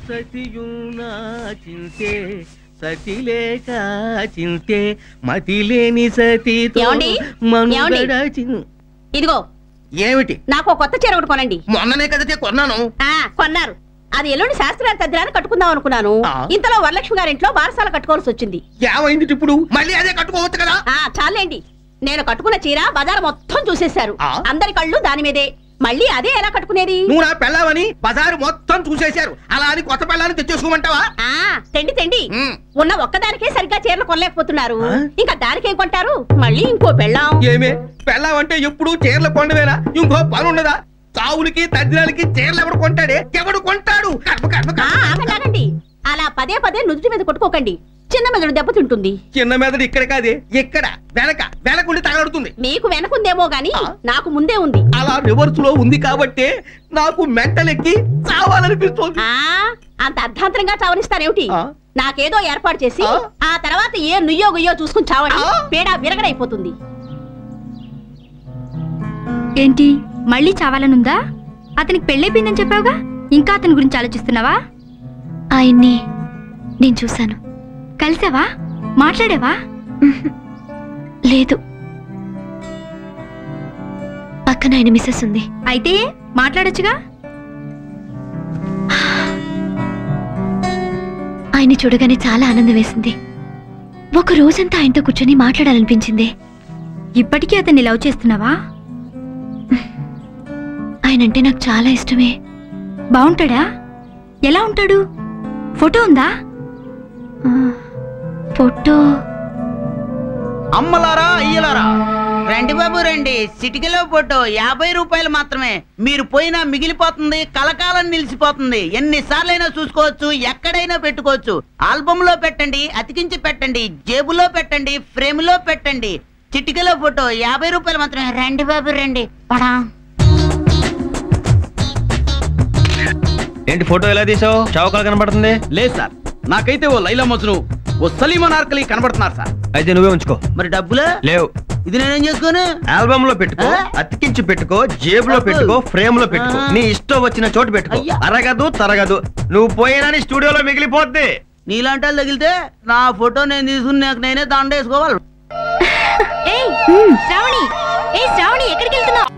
సతియునా చింతే సతి లేక చింతే మతి లేని సతితో ఏమండి? మనుగడ ఏమండి? చిన్- ఇదిగో ఏమిటి నాకు ఒక కొత్త చీర ఒకటి కొనండి మొన్ననే కదితే కొన్నాను ఆ కొన్నారు అది ఎల్లుండి శాస్త్రాలు తద్దిరాన్ని కట్టుకుందాం అనుకున్నాను ఆ. ఇంతలో వరలక్ష్మి గారింట్లో బారసాల కట్టుకోవాల్సి వచ్చింది ఏమైంది ఇప్పుడు మళ్ళీ అదే కట్టుకోవచ్చు కదా ఆ చాలేండి నేను కట్టుకున్న చీర బజార్ మొత్తం చూసేశారు ఆ. అందరి కళ్ళు దాని మీదే మళ్ళీ అదే ఎలా కట్టుకునేది నువ్వు నా పెళ్ళావని బజారు మొత్తం చూసేశారు అలా అని కొత్త పెళ్ళాన్ని తెచ్చేసుకోమంటావా ఆ తెండి తెండి ఉమ్. ఉన్న ఒక్కదానికే సరిగ్గా చీరలు కొనలేకపోతున్నారు ఆ? ఇంకా దానికేం కొంటారు మళ్ళీ ఇంకో పెళ్ళాం ఏమే పెళ్ళావంటే ఎప్పుడు చీరల కొండవేనా ఇంకో పని ఉండదా చావులకి తద్దినాలకి చీరలు ఎవడు కొంటాడే ఎవడు కొంటాడు కర్మ కర్మ ఆ, కర్మ. ఆగండి ఆగండి అలా పదే పదే నుదుటి మీద కొట్టుకోకండి చిన్న మెదడు దెబ్బతింటుంది చిన్న మెదడు ఇక్కడ కాదే ఇక్కడ వెనక వెనకుండి తగలడుతుంది మీకు వెనకుందేమో గాని ఆ. నాకు ముందే ఉంది అలా రివర్స్ లో ఉంది కాబట్టి నాకు మెంటలెక్కి చావాలనిపిస్తుంది ఆ అంత అర్ధాంతరంగా చావనిస్తారేమిటి ఆ. నాకేదో ఏర్పాటు చేసి ఆ. ఆ తర్వాత ఏ నుయ్యో గుయ్యో చూసుకుని చావండి ఆ. పేడ విరగడైపోతుంది ఏంటి మళ్ళీ చావాలనుందా అతనికి పెళ్ళైపోయిందని చెప్పావుగా ఇంకా అతని గురించి ఆలోచిస్తున్నావా ఆయన్ని నేను చూశాను కలిసావా మాట్లాడావా లేదు పక్కన ఆయన మిస్సెస్ ఉంది అయితే మాట్లాడొచ్చుగా ఆయన్ని చూడగానే చాలా ఆనందం వేసింది ఒక రోజంతా ఆయనతో కూర్చొని మాట్లాడాలనిపించింది ఇప్పటికీ అతన్ని లవ్ చేస్తున్నావా ఆయనంటే నాకు చాలా ఇష్టమే బాగుంటాడా ఎలా ఉంటాడు ఫోటో ఉందా ఆ, ఫోటో అమ్మలారా అయ్యలారా రండి బాబు రండి సిటికిలో ఫోటో యాభై రూపాయలు మాత్రమే మీరు పోయినా మిగిలిపోతుంది కలకాలం నిలిచిపోతుంది ఎన్నిసార్లైనా చూసుకోవచ్చు ఎక్కడైనా పెట్టుకోవచ్చు ఆల్బమ్ లో పెట్టండి అతికించి పెట్టండి జేబులో పెట్టండి ఫ్రేమ్ లో పెట్టండి చిటికలో ఫోటో యాభై రూపాయలు మాత్రమే రండి బాబు రండి పడా ఏంటి ఫోటో ఎలా తీసావు చౌకలు కనబడుతుంది లేదు సార్ నాకైతే ఓ లైలా మజ్ను ఓ సలీమా నార్కలి కనబడుతున్నారు సార్ అయితే నువ్వే ఉంచుకో మరి డబ్బులు లేవు ఇది నేనేం చేసుకోను ఆల్బమ్ లో పెట్టుకో ఆ? అతికించి పెట్టుకో జేబులో అబ్బో. పెట్టుకో ఫ్రేమ్ లో పెట్టుకో ఆ. నీ ఇష్టం వచ్చిన చోటు పెట్టుకో అయ్యా. అరగదు తరగదు నువ్వు పోయినా స్టూడియోలో మిగిలిపోద్ది నీలాంటి వాళ్ళు తగిలితే నా ఫోటో నేను తీసుకుని నాకు నేనే దండ వేసుకోవాలి ఏయ్ శ్రావణి ఏయ్ శ్రావణి ఎక్కడికి వెళ్తున్నావు